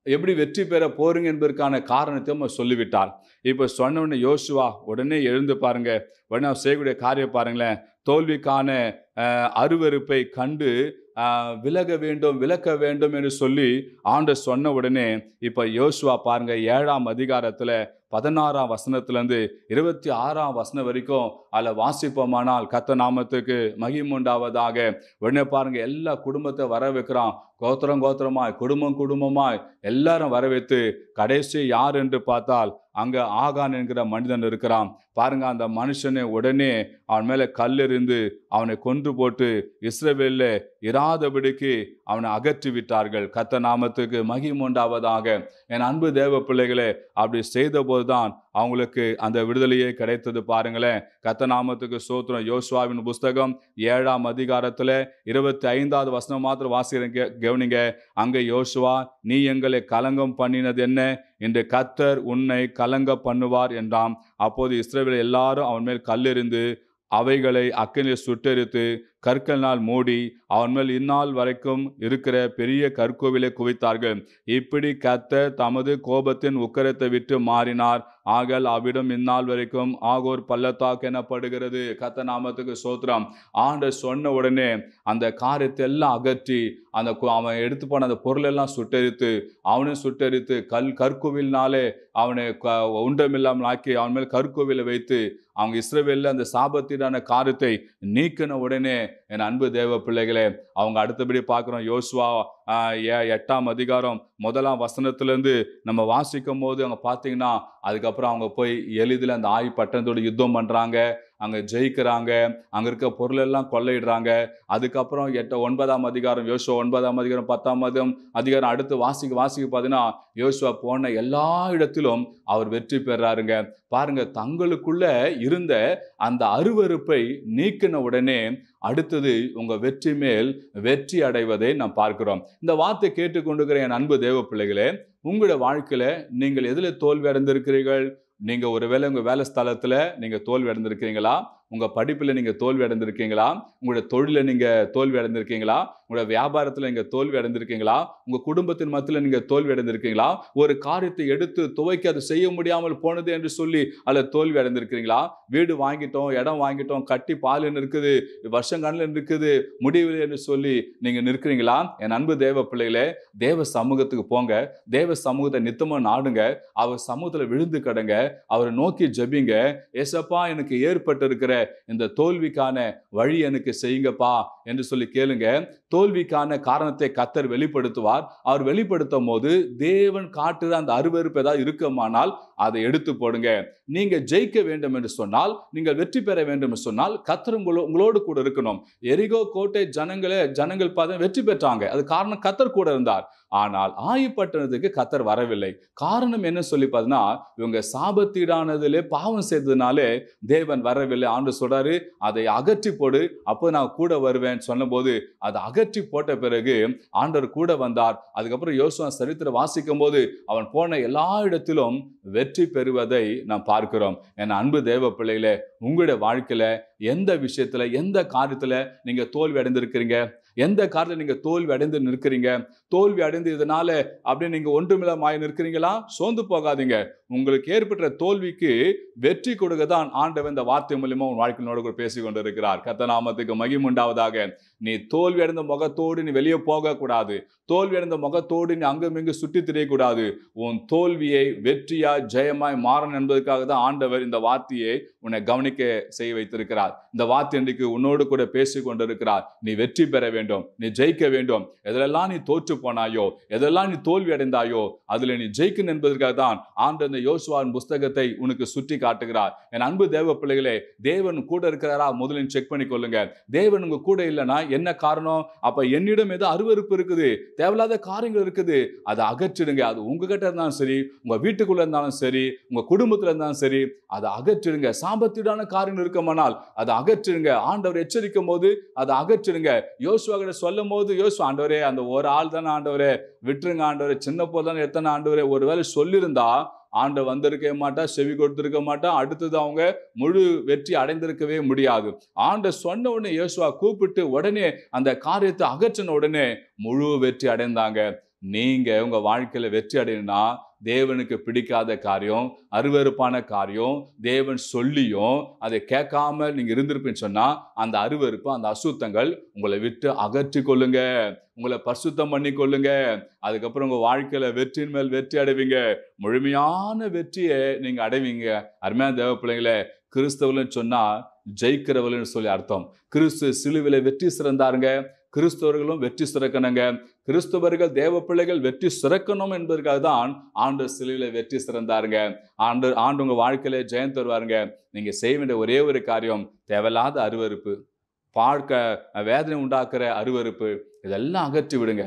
எப்படி வெற்றி பெற போறீங்க என்பதற்கான காரணத்தை அவர் சொல்லிவிட்டார் இப்போ சொன்ன உடனே யோசுவா உடனே எழுந்து பாருங்க உடனே அவர் செய்யக்கூடிய காரியம் பாருங்களேன் தோல்விக்கான அஹ், அருவருப்பை கண்டு அஹ், விலக வேண்டும் விலக்க வேண்டும் என்று சொல்லி ஆண்டவர் சொன்ன உடனே இப்போ யோசுவா பாருங்க ஏழாம் அதிகாரத்துல பதினாறாம் வசனத்திலேருந்து இருபத்தி ஆறாம் வசனம் வரைக்கும் அதில் வாசிப்போமானால் கத்த நாமத்துக்கு மகிமுண்டாவதாக உடனே பாருங்க எல்லா குடும்பத்தை வர வைக்கிறான் கோத்திரம் கோத்திரமாய் குடும்பம் குடும்பமாய் எல்லாரும் வர வைத்து கடைசி யார் என்று பார்த்தால் அங்க ஆகான் என்கிற மனிதன் இருக்கிறான் பாருங்க அந்த மனுஷனை உடனே அவன் மேல கல் எறிந்து அவனை கொன்று போட்டு இஸ்ரவேல்ல இராதபடிக்கு அவனை அகற்றி விட்டார்கள் கத்த நாமத்துக்கு மகிமுண்டாவதாக என் அன்பு தேவ பிள்ளைகளே அப்படி செய்த போதுதான் அவங்களுக்கு அந்த விடுதலையே கிடைத்தது பாருங்களேன் கத்த நாமத்துக்கு சோத்திரம் யோசுவாவின் புஸ்தகம் ஏழாம் அதிகாரத்துல இருபத்தி ஐந்தாவது வசனம் மாத்திரம் வாசிக்கிறீங்க கவனிங்க அங்க யோசுவா நீ எங்களை கலங்கம் பண்ணினது என்ன என்று கத்தர் உன்னை கலங்க பண்ணுவார் என்றாம் அப்போது இஸ்ரவேல் எல்லாரும் அவன் மேல் கல்லெறிந்து அவைகளை அக்கினில் சுட்டெரித்து கற்களினால் மூடி அவன் மேல் இந்நாள் வரைக்கும் இருக்கிற பெரிய கற்கோவிலை குவித்தார்கள் இப்படி கத்தர் தமது கோபத்தின் உக்கரத்தை விட்டு மாறினார் ஆகல் அவ்விடம் இந்நாள் வரைக்கும் ஆகோர் பள்ளத்தாக்கு எனப்படுகிறது கத்த நாமத்துக்கு சோத்திரம் ஆண்டு சொன்ன உடனே அந்த காரியத்தை எல்லாம் அகற்றி அந்த கு- அவன் எடுத்து போன அந்த பொருளெல்லாம் சுட்டெரித்து அவனையும் சுட்டெரித்து கல் கற்கோவில்னாலே அவனை க- உண்டமில்லாமல் ஆக்கி அவன் மேல் கற்கோவிலை வைத்து அவங்க இஸ்ரவேல்ல அந்த சாபத்தீடான காரியத்தை நீக்கின உடனே என் அன்பு தேவ பிள்ளைகளே அவங்க அடுத்தபடி பார்க்குறோம் யோசுவா ஆஹ், எ- எட்டாம் அதிகாரம் முதலாம் வசனத்திலேருந்து நம்ம வாசிக்கும் போது அவங்க பார்த்தீங்கன்னா அதுக்கப்புறம் அவங்க போய் எளிதில் அந்த ஆய் பட்டணத்தோட யுத்தம் பண்ணுறாங்க அங்கே ஜெயிக்கிறாங்க அங்கே இருக்க பொருள் எல்லாம் கொள்ளையிடுறாங்க அதுக்கப்புறம் எட்ட ஒன்பதாம் அதிகாரம் யோசுவா ஒன்பதாம் அதிகாரம் பத்தாம் அதிகாரம் அதிகாரம் அடுத்து வாசிக்க வாசிக்க பார்த்தீங்கன்னா யோசுவா போன எல்லா இடத்திலும் அவர் வெற்றி பெறாருங்க பாருங்க தங்களுக்குள்ள இருந்த அந்த அருவருப்பை நீக்கின உடனே அடுத்தது உங்க வெற்றி மேல் வெற்றி அடைவதை நாம் பார்க்கிறோம் இந்த வார்த்தை கேட்டுக்கொண்டுகிற என் அன்பு தேவ பிள்ளைகளே உங்களோட வாழ்க்கையில நீங்கள் எதுல தோல்வி அடைந்திருக்கிறீர்கள் நீங்க ஒருவேளை உங்க வேலை ஸ்தலத்துல நீங்க தோல்வி அடைந்திருக்கிறீங்களா உங்க படிப்புல நீங்க தோல்வி அடைந்திருக்கீங்களா உங்களோட தொழில நீங்க தோல்வி அடைந்திருக்கீங்களா உங்களோட வியாபாரத்துல நீங்க தோல்வி அடைந்திருக்கீங்களா உங்க குடும்பத்தின் மத்தியில நீங்க தோல்வி அடைந்திருக்கீங்களா ஒரு காரியத்தை எடுத்து துவைக்க அது செய்ய முடியாமல் போனது என்று சொல்லி அதுல தோல்வி அடைந்திருக்கிறீங்களா வீடு வாங்கிட்டோம் இடம் வாங்கிட்டோம் கட்டி பால் இருக்குது வருஷம் கண்ணில் இருக்குது முடியவில்லை என்று சொல்லி நீங்க நிற்கிறீங்களா என் அன்பு தேவ பிள்ளைகளே தேவ சமூகத்துக்கு போங்க தேவ சமூகத்தை நித்தமா நாடுங்க அவர் சமூகத்துல விழுந்து கடங்க அவரை நோக்கி ஜெபிங்க ஏசப்பா எனக்கு ஏற்பட்டிருக்கிற இந்த தோல்விக்கான வழி எனக்கு செய்யுங்கப்பா என்று சொல்லி கேளுங்க தோல்விக்கான காரணத்தை கத்தர் வெளிப்படுத்துவார் அவர் வெளிப்படுத்தும் போது தேவன் காட்டுற அந்த அருவருப்பு ஏதாவது இருக்குமானால் அதை எடுத்து போடுங்க நீங்க ஜெயிக்க வேண்டும் என்று சொன்னால் நீங்கள் வெற்றி பெற வேண்டும் என்று சொன்னால் கத்தர் உங்களோ உங்களோடு கூட இருக்கணும் எரிகோ கோட்டை ஜனங்களே ஜனங்கள் பார்த்து வெற்றி பெற்றாங்க அது காரணம் கத்தர் கூட இருந்தார் ஆனால் ஆயுப்பட்டணத்துக்கு கத்தர் வரவில்லை காரணம் என்ன சொல்லி பார்த்தீங்கன்னா இவங்க சாபத்தீடானதிலே பாவம் செய்ததுனாலே தேவன் வரவில்லை ஆண்டு சொல்றாரு அதை அகற்றி போடு அப்போ நான் கூட வருவேன் சொன்னபோது அதை அகற்றி போட்ட பிறகு ஆண்டவர் கூட வந்தார் அதுக்கப்புறம் யோசுவா சரித்திரம் வாசிக்கும் போது அவன் போன எல்லா இடத்திலும் வெற்றி பெறுவதை நாம் பார்க்கிறோம் என் அன்பு தேவ பிள்ளைகளே உங்களுடைய வாழ்க்கையில எந்த விஷயத்துல எந்த காரியத்துல நீங்க தோல்வி அடைந்திருக்கிறீங்க எந்த காரியத்துல நீங்க தோல்வி அடைந்து நிற்கிறீங்க தோல்வி அடைந்து இதனால அப்படியே நீங்க ஒன்றுமில்லமாய் நிற்கிறீங்களா சோர்ந்து போகாதீங்க உங்களுக்கு ஏற்பட்ட தோல்விக்கு வெற்றி கொடுக்க தான் ஆண்டவன் இந்த வார்த்தை மூலியமா உன் வாழ்க்கையோட கூட பேசி கொண்டிருக்கிறார் கத்தநாமத்துக்கு மகிமுண்டாவதாக நீ தோல்வி அடைந்த முகத்தோடு நீ வெளியே போக கூடாது தோல்வி அடைந்த முகத்தோடு நீ அங்கும் இங்கு சுற்றி திரியக்கூடாது உன் தோல்வியை வெற்றியா ஜெயமாய் மாறணும் என்பதற்காக தான் ஆண்டவர் இந்த வார்த்தையை உன்னை கவனிக்க செய்ய வைத்திருக்கிறார் இந்த வார்த்தை இன்றைக்கு உன்னோடு கூட பேசி கொண்டிருக்கிறார் நீ வெற்றி பெற வேண்டும் நீ ஜெயிக்க வேண்டும் எதெல்லாம் நீ தோற்று போனாயோ எதெல்லாம் நீ தோல்வி அடைந்தாயோ அதுல நீ ஜெயிக்கணும் என்பதற்காக தான் ஆண்டு அந்த யோசுவாவின் புஸ்தகத்தை உனக்கு சுட்டி காட்டுகிறார் என் அன்பு தேவ பிள்ளைகளே தேவன் கூட இருக்கிறாரா முதலில் செக் பண்ணி கொள்ளுங்க தேவன் உங்க கூட இல்லைன்னா என்ன காரணம் அப்ப என்னிடம் ஏதோ அருவருப்பு இருக்குது தேவையில்லாத காரியங்கள் இருக்குது அதை அகற்றிடுங்க அது உங்ககிட்ட இருந்தாலும் சரி உங்க வீட்டுக்குள்ள இருந்தாலும் சரி உங்க குடும்பத்துல இருந்தாலும் சரி அதை அகற்றிடுங்க சாம்பத்தீடான காரியங்கள் இருக்குமானால் அதை அகற்றிடுங்க ஆண்டவர் எச்சரிக்கும் போது அதை அகற்றிடுங்க யோசுவா கிட்ட சொல்லும் போது யோசுவா ஆண்டவரே அந்த ஒரு ஆள் தானே ஆண்டவரே விட்டுருங்க ஆண்டவரே சின்ன போதானே எத்தனை ஆண்டவரே ஒருவேளை சொல்லியிருந்தா ஆண்டு வந்திருக்க மாட்டா செவி கொடுத்திருக்க மாட்டா அடுத்தது அவங்க முழு வெற்றி அடைந்திருக்கவே முடியாது ஆண்ட சொன்ன உடனே இயேசுவா கூப்பிட்டு உடனே அந்த காரியத்தை அகற்றின உடனே முழு வெற்றி அடைந்தாங்க நீங்க உங்க வாழ்க்கையில வெற்றி அடையணும்னா தேவனுக்கு பிடிக்காத காரியம் அருவருப்பான காரியம் தேவன் சொல்லியும் அதை கேட்காம நீங்க இருந்திருப்பீன்னு சொன்னா அந்த அருவருப்பு அந்த அசுத்தங்கள் உங்களை விட்டு அகற்றி கொள்ளுங்க உங்களை பரிசுத்தம் பண்ணி கொள்ளுங்க அதுக்கப்புறம் உங்க வாழ்க்கையில வெற்றியின் மேல் வெற்றி அடைவீங்க முழுமையான வெற்றியை நீங்க அடைவீங்க அருமையான தேவ பிள்ளைங்களே கிறிஸ்தவர்கள்னு சொன்னா ஜெயிக்கிறவர்கள்னு சொல்லி அர்த்தம் கிறிஸ்து சிலுவில வெற்றி சிறந்தாருங்க கிறிஸ்தவர்களும் வெற்றி சிறக்கணுங்க கிறிஸ்தவர்கள் தேவ பிள்ளைகள் வெற்றி சிறக்கணும் என்பதற்காக தான் ஆண்டு சிலுவில வெற்றி சிறந்தாருங்க ஆண்டு ஆண்டு உங்க வாழ்க்கையில ஜெயம் தருவாருங்க நீங்க செய்ய வேண்டிய ஒரே ஒரு காரியம் தேவையில்லாத அருவருப்பு பார்க்க வேதனை உண்டாக்குற அருவருப்பு இதெல்லாம் அகற்றி விடுங்க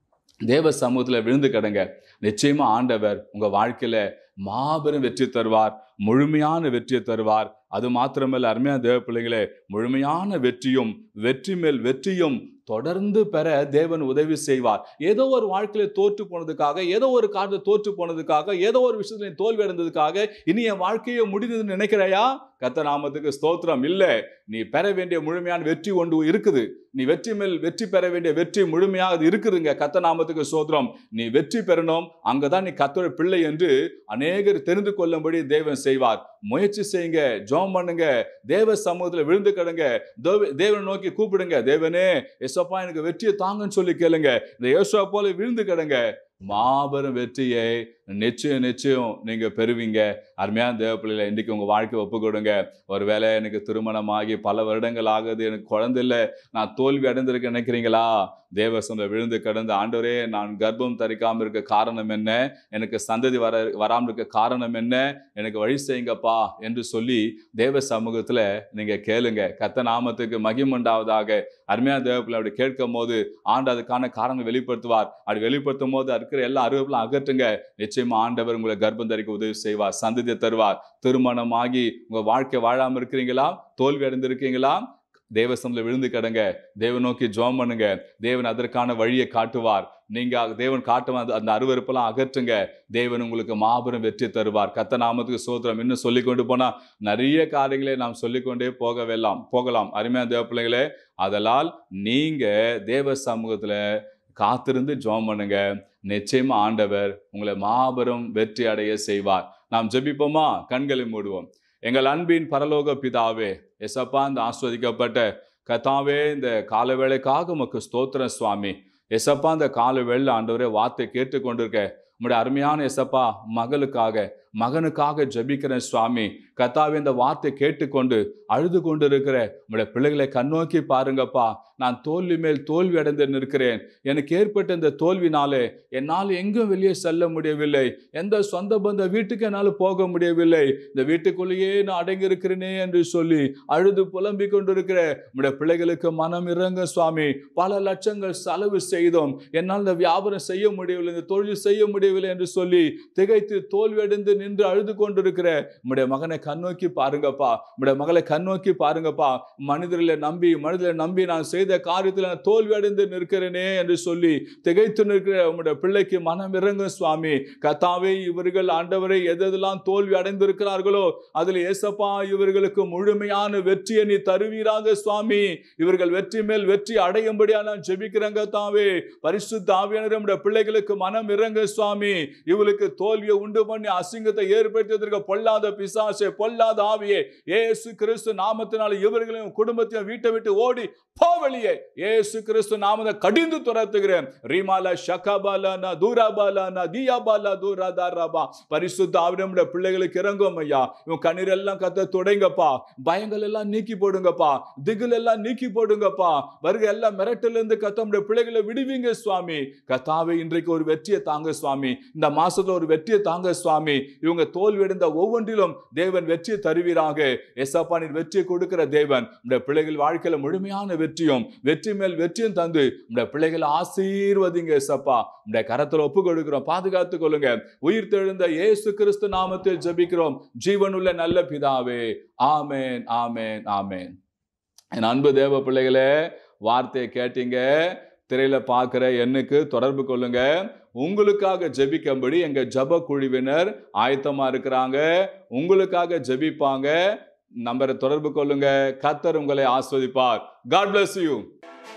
தேவ சமூகத்துல விழுந்து கிடங்க நிச்சயமா ஆண்டவர் உங்க வாழ்க்கையில மாபெரும் வெற்றி தருவார் முழுமையான வெற்றியை தருவார் அது மாத்திரமல்ல அருமையான தேவ பிள்ளைகளே முழுமையான வெற்றியும் வெற்றி மேல் வெற்றியும் தொடர்ந்து பெற தேவன் உதவி செய்வார் ஏதோ ஒரு வாழ்க்கையில தோற்று போனதுக்காக ஏதோ ஒரு காரியத்தை தோற்று போனதுக்காக ஏதோ ஒரு விஷயத்துல நீ தோல்வி அடைந்ததுக்காக இனி என் வாழ்க்கையை முடிந்ததுன்னு நினைக்கிறையா கத்த நாமத்துக்கு ஸ்தோத்திரம் இல்லை நீ பெற வேண்டிய முழுமையான வெற்றி ஒன்று இருக்குது நீ வெற்றி மேல் வெற்றி பெற வேண்டிய வெற்றி முழுமையாக அது இருக்குதுங்க கத்த நாமத்துக்கு ஸ்தோத்திரம் நீ வெற்றி பெறணும் அங்கதான் நீ கத்தோட பிள்ளை என்று அநேகர் தெரிந்து கொள்ளும்படி தேவன் செய்வார் முயற்சி செய்யுங்க ஜோம் பண்ணுங்க தேவ சமூகத்துல விழுந்து கிடங்க தேவ- தேவனை நோக்கி கூப்பிடுங்க தேவனே எசப்பா எனக்கு வெற்றியை தாங்கன்னு சொல்லி கேளுங்க இந்த யோசுவா போல விழுந்து கிடங்க மாபெரும் வெற்றியை நிச்சயம் நிச்சயம் நீங்க பெறுவீங்க அருமையான தேவ பிள்ளைகளை இன்னைக்கு உங்க வாழ்க்கை ஒப்பு கொடுங்க ஒருவேளை எனக்கு திருமணமாகி பல வருடங்கள் ஆகுது எனக்கு குழந்தை இல்லை நான் தோல்வி அடைந்திருக்க நினைக்கிறீங்களா தேவ சொந்த விழுந்து கடந்து ஆண்டவரே நான் கர்ப்பம் தரிக்காம இருக்க காரணம் என்ன எனக்கு சந்ததி வர வராமல் இருக்க காரணம் என்ன எனக்கு வழி செய்யுங்கப்பா என்று சொல்லி தேவ சமூகத்துல நீங்க கேளுங்க கத்த நாமத்துக்கு மகிமுண்டாவதாக அருமையான தேவ பிள்ளை அப்படி கேட்கும் போது ஆண்டு அதுக்கான காரணம் வெளிப்படுத்துவார் அப்படி வெளிப்படுத்தும் போது இருக்கிற எல்லா அறிவுகளும் அகற்றுங்க நிச்சயமா ஆண்டவர் உங்களை கர்ப்பம் தரிக்க உதவி செய்வார் சந்ததியை தருவார் திருமணம் ஆகி உங்க வாழ்க்கை வாழாம இருக்கிறீங்களா தோல்வி அடைந்திருக்கீங்களா தேவசம்ல விழுந்து கிடங்க தேவன் நோக்கி ஜோம் பண்ணுங்க தேவன் அதற்கான வழியை காட்டுவார் நீங்க தேவன் காட்டும் அந்த- அந்த அருவருப்பெல்லாம் அகற்றுங்க தேவன் உங்களுக்கு மாபெரும் வெற்றி தருவார் கத்த நாமத்துக்கு சோத்திரம் இன்னும் சொல்லி கொண்டு போனா நிறைய காரியங்களை நாம் சொல்லிக்கொண்டே போக வெல்லாம் போகலாம் அருமையான தேவ பிள்ளைகளே அதனால் நீங்க தேவ சமூகத்துல காத்திருந்து ஜெபம் பண்ணுங்க நிச்சயமா ஆண்டவர் உங்களை மாபெரும் வெற்றி அடைய செய்வார் நாம் ஜெபிப்போமா கண்களை மூடுவோம் எங்கள் அன்பின் பரலோக பிதாவே எசப்பா இந்த ஆஸ்வதிக்கப்பட்ட கத்தாவே இந்த காலவேளைக்காக உமக்கு ஸ்தோத்திரம் சுவாமி எசப்பா இந்த காலவேளை ஆண்டவரே வார்த்தை கேட்டுக்கொண்டிருக்க உம்முடைய அருமையான எசப்பா மகளுக்காக மகனுக்காக ஜெபிக்கிறேன் சுவாமி கத்தாவே இந்த வார்த்தை கேட்டுக்கொண்டு அழுது கொண்டு இருக்கிற உம்முடைய பிள்ளைகளை கண்ணோக்கி பாருங்கப்பா நான் தோல்வி மேல் தோல்வி அடைந்து நிற்கிறேன் எனக்கு ஏற்பட்ட இந்த தோல்வினாலே என்னால் எங்கும் வெளியே செல்ல முடியவில்லை எந்த சொந்த பந்த வீட்டுக்கு என்னால் போக முடியவில்லை இந்த வீட்டுக்குள்ளேயே நான் அடங்கி இருக்கிறேனே என்று சொல்லி அழுது புலம்பிக் கொண்டிருக்கிற உம்முடைய பிள்ளைகளுக்கு மனம் இறங்க சுவாமி பல லட்சங்கள் செலவு செய்தோம் என்னால் இந்த வியாபாரம் செய்ய முடியவில்லை இந்த தொழில் செய்ய முடியவில்லை என்று சொல்லி திகைத்து தோல்வி அடைந்து நின்று அழுது கொண்டிருக்கிற உம்முடைய மகனை கண்ணோக்கி பாருங்கப்பா உம்முடைய மகளை கண்ணோக்கி பாருங்கப்பா மனிதர்களை நம்பி மனிதர்களை நம்பி நான் செய்த காரியத்தில் நான் தோல்வி அடைந்து நிற்கிறேனே என்று சொல்லி திகைத்து நிற்கிற உம்முடைய பிள்ளைக்கு மனம் இறங்கும் சுவாமி கத்தாவே இவர்கள் ஆண்டவரை எதெல்லாம் தோல்வி அடைந்திருக்கிறார்களோ அதில் ஏசப்பா இவர்களுக்கு முழுமையான வெற்றியை நீ தருவீராக சுவாமி இவர்கள் வெற்றி மேல் வெற்றி அடையும்படியா நான் ஜெபிக்கிறேங்க தாவே பரிசுத்த ஆவியானவர் நம்முடைய பிள்ளைகளுக்கு மனம் இறங்க சுவாமி இவளுக்கு தோல்வியை உண்டு பண்ணி அசிங்கத்தை ஏற்படுத்தியதற்கு பொல்லாத பிசாசே பொல்லாத ஆவியே ஏசு கிறிஸ்து நாமத்தினால் இவர்களையும் குடும்பத்தையும் வீட்டை விட்டு ஓடி போவழியே ஏசு கிறிஸ்து நாமத்தை கடிந்து துரத்துகிறேன் ரீமாலா ஷகாபாலா நா தூராபாலா நா தியாபாலா தூராதாராபா பரிசுத்த ஆவிடமுடைய பிள்ளைகளுக்கு இறங்கும் ஐயா இவன் கண்ணீர் எல்லாம் கத்த தொடங்கப்பா பயங்கள் எல்லாம் நீக்கி போடுங்கப்பா திகில் எல்லாம் நீக்கி போடுங்கப்பா வருக எல்லாம் மிரட்டில இருந்து கத்தமுடைய பிள்ளைகளை விடுவீங்க சுவாமி கத்தாவே இன்றைக்கு ஒரு வெற்றியை தாங்க சுவாமி இந்த மாசத்துல ஒரு வெற்றியை தாங்க சுவாமி இவங்க தோல்வி அடைந்த ஒவ்வொன்றிலும் தேவன் வெற்றியை தருவீராக எசப்பா நீர் வெற்றியை கொடுக்கிற தேவன் இந்த பிள்ளைகள் வாழ்க்கையில முழுமையான வெற்றியும் வெற்றி மேல் வெற்றியும் தந்து இந்த பிள்ளைகளை ஆசீர்வதிங்க எசப்பா இந்த கரத்துல ஒப்பு கொடுக்கிறோம் பாதுகாத்துக் கொள்ளுங்க உயிர் தெழுந்த இயேசு கிறிஸ்து நாமத்தில் ஜெபிக்கிறோம் ஜீவனுள்ள நல்ல பிதாவே ஆமேன் ஆமேன் ஆமேன் என் அன்பு தேவ பிள்ளைகளே வார்த்தையை கேட்டீங்க திரையில பார்க்குற எண்ணுக்கு தொடர்பு கொள்ளுங்க உங்களுக்காக ஜெபிக்கும்படி எங்க ஜப குழுவினர் ஆயத்தமா இருக்கிறாங்க உங்களுக்காக ஜெபிப்பாங்க நம்பரை தொடர்பு கொள்ளுங்க கத்தர் உங்களை ஆஸ்வதிப்பார் காட் bless யூ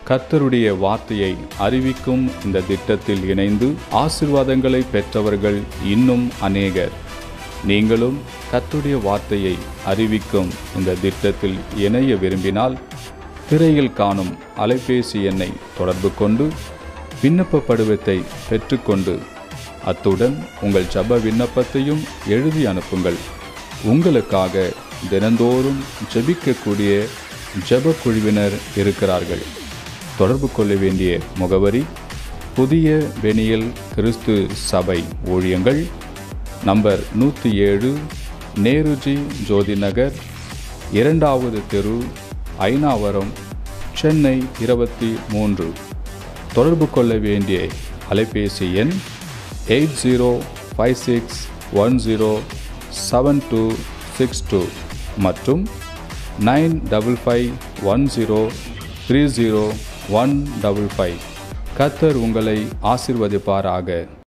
கர்த்தருடைய வார்த்தையை அறிவிக்கும் இந்த திட்டத்தில் இணைந்து ஆசிர்வாதங்களை பெற்றவர்கள் இன்னும் அநேகர் நீங்களும் கர்த்தருடைய வார்த்தையை அறிவிக்கும் இந்த திட்டத்தில் இணைய விரும்பினால் திரையில் காணும் அலைபேசி எண்ணை தொடர்பு கொண்டு விண்ணப்ப படிவத்தை பெற்றுக்கொண்டு அத்துடன் உங்கள் ஜப விண்ணப்பத்தையும் எழுதி அனுப்புங்கள் உங்களுக்காக தினந்தோறும் ஜெபிக்கக்கூடிய ஜெப குழுவினர் இருக்கிறார்கள் தொடர்பு கொள்ள வேண்டிய முகவரி புதிய வெனியல் கிறிஸ்து சபை ஊழியங்கள் நம்பர் நூற்றி ஏழு நேருஜி ஜோதி நகர் இரண்டாவது தெரு ஐநாவரம் சென்னை இருபத்தி மூன்று தொடர்பு கொள்ள வேண்டிய அலைபேசி எண் eight zero five six one zero seven two six two மற்றும் nine double five one zero three zero one double five கத்தர் உங்களை ஆசிர்வதிப்பாராக